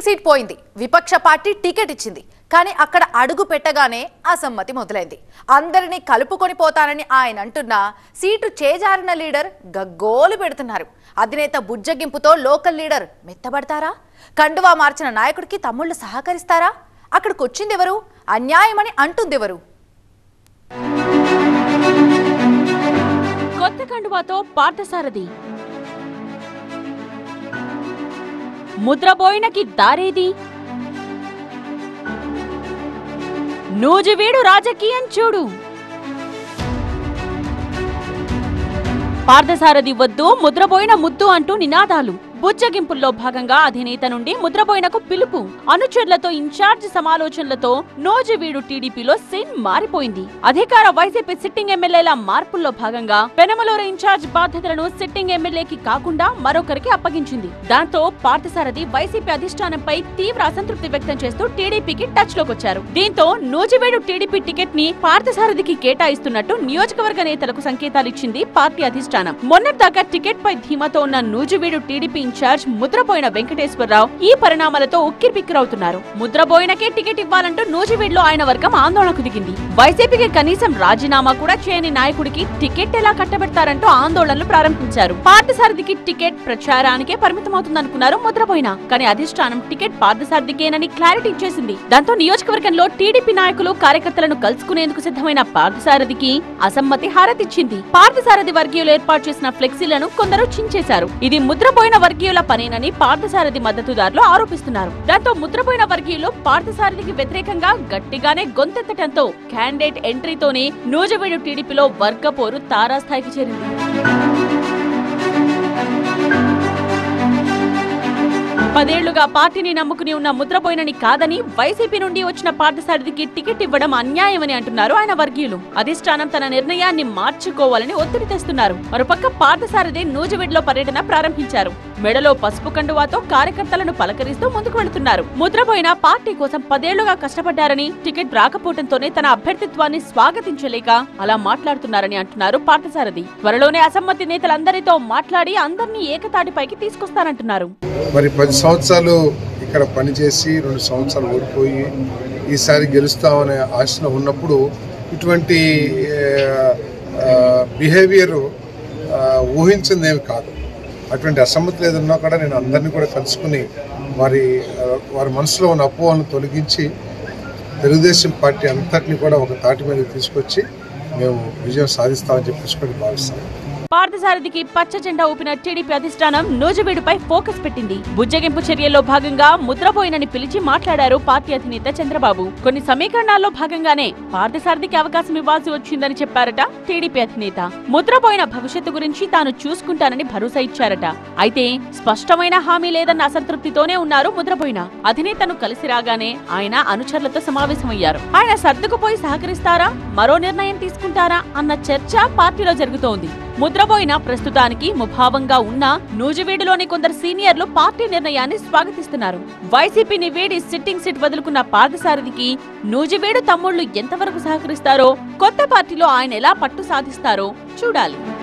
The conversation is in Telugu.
సీట్ పోయింది విపక్ష పార్టీ టికెట్ ఇచ్చింది కానీ అక్కడ అడుగు పెట్టగానే అసమ్మతి మొదలైంది అందరినీ కలుపుకొని పోతానని ఆయన అంటున్నా సీటు చేజారిన లీడర్ గగ్గోలు పెడుతున్నారు అధినేత బుజ్జగింపుతో లోకల్ లీడర్ మెత్తబడతారా కండువా మార్చిన నాయకుడికి తమ్ముళ్ళు సహకరిస్తారా అక్కడికి వచ్చిందెవరు అన్యాయమని అంటుందెవరు కొత్త కండువాతో పార్థసారథి ముద్రబోయినకి దారేది నూజివీడు రాజకీయం చూడు పార్థసారథి వద్దు ముద్రబోయిన ముద్దు అంటూ నినాదాలు బుజ్జగింపుల్లో భాగంగా అధినేత నుండి ముద్రబోయినకు పిలుపు అనుచరులతో ఇన్ఛార్జ్ సమాలోచనలతో నోజివీడు టీడీపీలో సీన్ మారిపోయింది అధికార వైసీపీ సిట్టింగ్ ఎమ్మెల్యేల మార్పుల్లో భాగంగా పెనమలూరు ఇన్ఛార్జ్ బాధ్యతలను సిట్టింగ్ ఎమ్మెల్యేకి కాకుండా మరొకరికి అప్పగించింది దాంతో పార్థసారథి వైసీపీ అధిష్టానంపై తీవ్ర అసంతృప్తి వ్యక్తం చేస్తూ టీడీపీకి టచ్ లోకి వచ్చారు దీంతో నూజివీడు టీడీపీ టికెట్ ని పార్థసారథికి కేటాయిస్తున్నట్టు నియోజకవర్గ నేతలకు సంకేతాలు ఇచ్చింది పార్టీ అధిష్టానం మొన్నటిదాకా టికెట్ పై ధీమాతో ఉన్న నూజివీడు టీడీపీ ఇన్ఛార్జ్ ముద్రపోయిన వెంకటేశ్వరరావు ఈ పరిణామాలతో ఉక్కిరిబిక్కిరవుతున్నారు ముద్రపోయినకే టికెట్ ఇవ్వాలంటూ నూజివీడులో ఆయన వర్గం ఆందోళనకు దిగింది వైసీపీకి కనీసం రాజీనామా కూడా చేయని నాయకుడికి టికెట్ ఎలా కట్టబెడతారంటూ ఆందోళనలు ప్రారంభించారు పార్థసారథికి టికెట్ ప్రచారానికే పరిమితమవుతుందనుకున్నారు ముద్రపోయిన కానీ అధిష్టానం టికెట్ పార్థసారథికేనని క్లారిటీ ఇచ్చేసింది దాంతో నియోజకవర్గంలో టీడీపీ నాయకులు కార్యకర్తలను కలుసుకునేందుకు సిద్ధమైన పార్థసారథికి అసమ్మతి హారతిచ్చింది పార్థసారథి వర్గీయులు ఏర్పాటు చేసిన ఫ్లెక్సీలను కొందరు చించేశారు ఇది ముద్రపోయిన వర్గీయుల పనేనని పార్థసారథి మద్దతుదారులు ఆరోపిస్తున్నారు దాంతో ముద్రపోయిన వర్గీయులు పార్థసారథికి వ్యతిరేకంగా గట్టిగానే గొంతెత్తడంతో క్యాండిడేట్ ఎంట్రీతోనే నూజవీడు టీడీపీలో వర్గపోరు తారాస్థాయికి చేరింది పదేళ్లుగా పార్టీని నమ్ముకుని ఉన్న ముద్రపోయినని కాదని వైసీపీ నుండి వచ్చిన పార్థసారథికి టికెట్ ఇవ్వడం అన్యాయమని అంటున్నారు ఆయన వర్గీయులు అధిష్టానం తన నిర్ణయాన్ని మార్చుకోవాలని ఒత్తిడి తెస్తున్నారు మరోపక్క పార్థసారథి నూజివీడులో పర్యటన ప్రారంభించారు మెడలో పసుపు కండువాతో కార్యకర్తలను పలకరిస్తూ ముందుకు వెళుతున్నారు ముద్రపోయిన పార్టీ కోసం పదేళ్లుగా కష్టపడ్డారని టికెట్ రాకపోవడంతోనే తన అభ్యర్థిత్వాన్ని స్వాగతించలేక అలా మాట్లాడుతున్నారని అంటున్నారు పార్థసారథి త్వరలోనే అసమ్మతి నేతలందరితో మాట్లాడి అందరినీ ఏకతాటిపైకి తీసుకొస్తానంటున్నారు మరి పది సంవత్సరాలు ఇక్కడ పనిచేసి రెండు సంవత్సరాలు ఓడిపోయి ఈసారి గెలుస్తామనే ఆశలో ఉన్నప్పుడు ఇటువంటి బిహేవియర్ ఊహించిందేమి కాదు అటువంటి అసమ్మతులు ఏదన్నా కూడా నేను అందరినీ కూడా కలుసుకుని వారి ఆ, వారి మనసులో ఉన్న అపోహలను తొలగించి తెలుగుదేశం పార్టీ అంతటిని కూడా ఒక తాటి మీద తీసుకొచ్చి మేము విజయం సాధిస్తామని చెప్పేసి కూడా భావిస్తాం పార్థసారథికి పచ్చ జెండా ఊపిన టీడీపీ అధిష్టానం నూజివీడుపై ఫోకస్ పెట్టింది బుజ్జగింపు చర్యల్లో భాగంగా ముద్రపోయినని పిలిచి మాట్లాడారు పార్టీ అధినేత చంద్రబాబు కొన్ని సమీకరణాల్లో భాగంగానే పార్థసారథికి అవకాశం ఇవ్వాల్సి వచ్చిందని చెప్పారట టీడీపీ అధినేత ముద్రపోయిన భవిష్యత్తు గురించి తాను చూసుకుంటానని భరోసా ఇచ్చారట అయితే స్పష్టమైన హామీ లేదన్న అసంతృప్తితోనే ఉన్నారు ముద్రపోయిన అధినేతను కలిసి రాగానే ఆయన అనుచరులతో సమావేశమయ్యారు ఆయన సర్దుకుపోయి సహకరిస్తారా మరో నిర్ణయం తీసుకుంటారా అన్న చర్చ పార్టీలో జరుగుతోంది ముద్రపోయిన ప్రస్తుతానికి ముభావంగా ఉన్న నూజివీడులోని కొందరు సీనియర్లు పార్టీ నిర్ణయాన్ని స్వాగతిస్తున్నారు వైసీపీని వీడి సిట్టింగ్ సీట్ వదులుకున్న పార్థసారథికి నూజివీడు తమ్ముళ్లు ఎంతవరకు సహకరిస్తారో కొత్త పార్టీలో ఆయన ఎలా పట్టు సాధిస్తారో చూడాలి